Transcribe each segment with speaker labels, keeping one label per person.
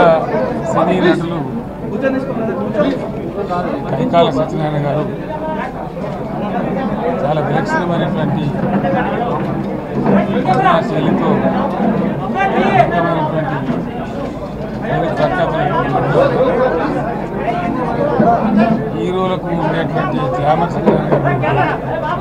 Speaker 1: సినీ నటులు కైకాల సత్యనారాయణ గారు చాలా విలక్షణమైనటువంటి కథా శైలితో అద్భుతమైనటువంటి పేరు ప్రఖ్యాతులు హీరోలకు ఉండేటువంటి గ్లామర్ సత్యనారాయణ గారు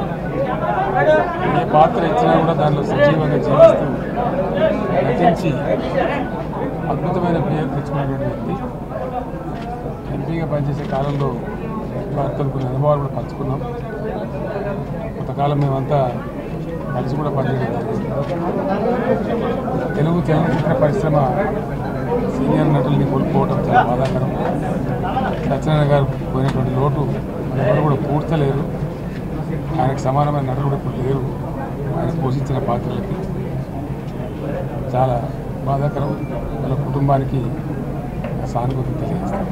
Speaker 1: ఏ పాత్ర ఇచ్చినా కూడా దానిలో సజీవంగా జీవిస్తూ నటించి అద్భుతమైన పేరు తెచ్చుకున్నటువంటి వ్యక్తి ఎంపీగా పనిచేసే కాలంలో వారితో కొన్ని అనుభవాలు కూడా పంచుకున్నాం కొంతకాలం మేమంతా కలిసి కూడా పనిచేయడం జరిగింది తెలుగు చలనచిత్ర పరిశ్రమ సీనియర్ నటుల్ని కోల్పోవడం చాలా బాధాకరం సత్యనారాయణ గారు పోయినటువంటి లోటు ఎవరు కూడా పూడ్చలేరు ఆయనకు సమానమైన నటులు కూడా ఇప్పుడు లేరు ఆయన పోషించిన పాత్రలకి చాలా బాధాకరం వాళ్ళ కుటుంబానికి సానుభూతి తెలియజేస్తాం